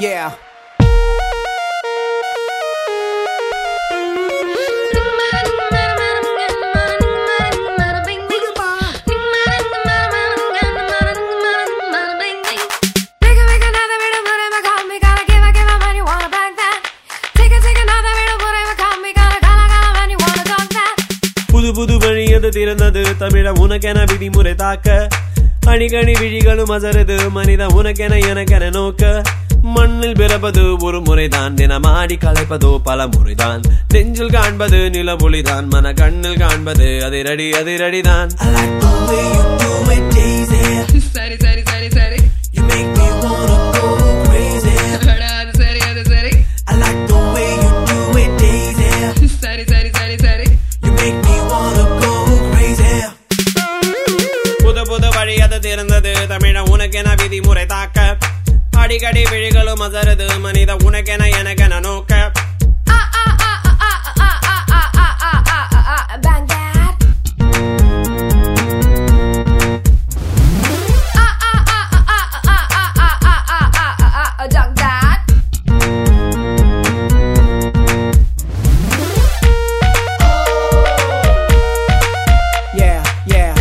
Yeah. புது புது வழியது திறந்தது தமிழ உனக்கென விதிமுறை தாக்க அணிகணி விழிகளும் அசருது மனித உனக்கென எனக்கென நோக்க மண்ணில் பிறப்பது ஒரு முறைதான் தினமாடி கலைப்பதோ பல முறைதான் நெஞ்சில் காண்பது நிலவொளிதான் மன கண்ணில் காண்பது அதிரடி அதிரடிதான் I like the way you do it, Daisy. சரி சரி சரி சரி You make me wanna go crazy. அட, அது சரி அது சரி I like the way you do it, Daisy. சரி சரி சரி சரி You make me wanna go crazy. புது புது வழி அது திறந்தது தமிழ உனக்கென விதிமுறை தாக்க அடிக்கடி விழிகளும் அசருது மனித உனக்கென எனக்கென நோக்க Bang that. Dunk that. Yeah, yeah.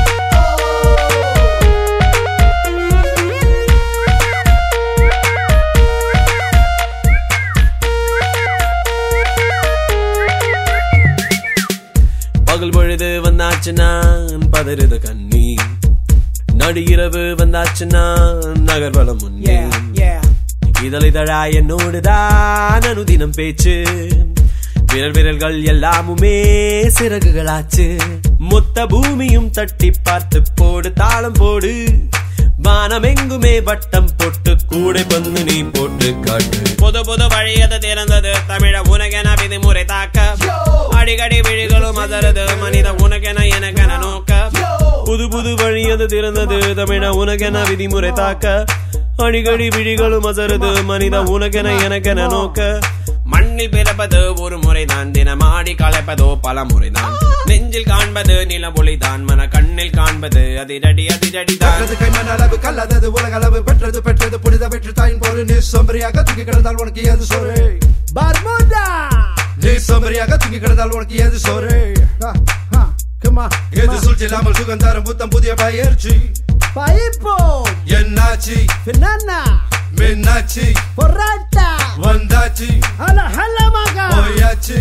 பகல் பொழுது வந்தாச்சு நான் பதறுது கண்ணி நடு இரவு வந்தாச்சு நான் நகர்வலம் முன்னே Yeah, yeah. இதழிதழா என்னோடுதான் அனுதினம் பேச்சு விரல் விரல்கள் எல்லாமுமே சிறகுகளாச்சு மொத்த பூமியும் தட்டி பார்த்து போடு தாளம் போடு வானம் எங்குமே வட்டம் போட்டு கூடை பந்து நீ போட்டு காட்டு புது புது வழி அது திறந்தது தமிழ உனக்கென விதிமுறை தாக்க அடிக்கடி விழிகளும் அதரது மனித உனக்கென எனக்கென நோக்க புது புது வழி அது திறந்தது தமிழ உனக்கென விதிமுறை தாக்க அடிக்கடி விழிகளும் அசருது மனித உனக்கென எனக்கென நோக்க மண்ணில் பிறப்பது ஒரு முறைதான் தினமாடி கலைப்பதோ பல முறைதான் நெஞ்சில் காண்பது நிலவொளிதான் மன கண்ணில் காண்பது அதிரடி அதிரடிதான் கற்றது கைமண் அளவு கல்லாதது உலக அளவு பெற்றது பெற்றது புனித வெற்று தாயின் போல நீ சோம்பரியாக தூக்கி கிடந்தால் உனக்கு ஏது சோறு Bermuda! நீ சோம்பரியாக தூக்கி கிடந்தால் உனக்கு ஏது சோறு Ha, ha. Come on. எது சூழ்ச்சி இல்லாமல் சுகந்தாரம் புத்தம் புதிய பயிற்சி Paipo! என்னாச்சு Banana! மின்னாச்சு Porrata! வந்தாச்சு Hala, hala, maga! போயாச்சு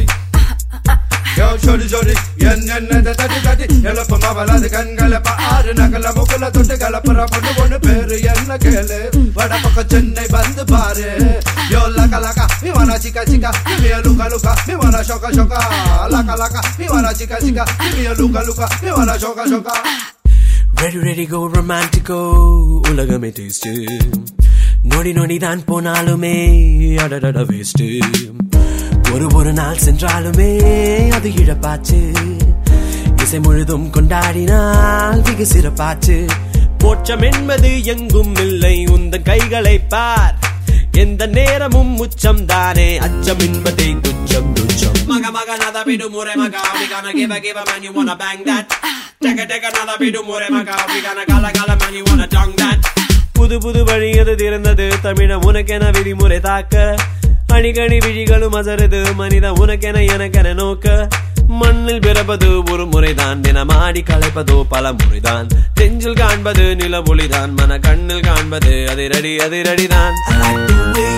யோ ஜோடி ஜோடி என்ன என்ன தட்டி தட்டி எழுப்பமா வளாது கண்களை ஆறு நகல முகல தொட்டு கலப்புற பொண்ணு பொண்ணு பேரு என்ன கேளு வட பக்கம் சென்னை வந்து பாரு யோ லக லக mi wanna chica chica give me a luka luka mi wanna shoka shoka laka laka mi wanna chica chica give me a luka luka mi wanna shoka shoka ready ready go ரொமான்டிக்கோ உலகமே taste நொடி நொடி தான் போனாலுமே அடடட waste ஒரு ஒரு நாள் சென்றாலுமே அது இழப்பாச்சு இசை முழுதும் கொண்டாடினால் வெகு சிறப்பாச்சு போற்றம் என்பது எங்கும் இல்லை உந்த கைகளை பார் எந்த நேரமும் உச்சம் தானே அச்சம் என்பதை துச்சம் துச்சம் மக மக நத விடுமுறை மகா we gonna give a give a man you wanna bang that take a take another விடுமுறை மகா we gonna கல கல man you wanna dong that புது புது வழி அது திறந்தது தமிழ உனக்கென விதிமுறை தாக்க அணிகணி விழிகளும் அசருது மனித உனக்கென எனக்கென நோக்க மண்ணில் பிறப்பது ஒரு முறைதான் தினமாடி கலைப்பதோ பல முறைதான் நெஞ்சில் காண்பது நிலவொளிதான் மன கண்ணில் காண்பது அதிரடி அதிரடிதான் I like the way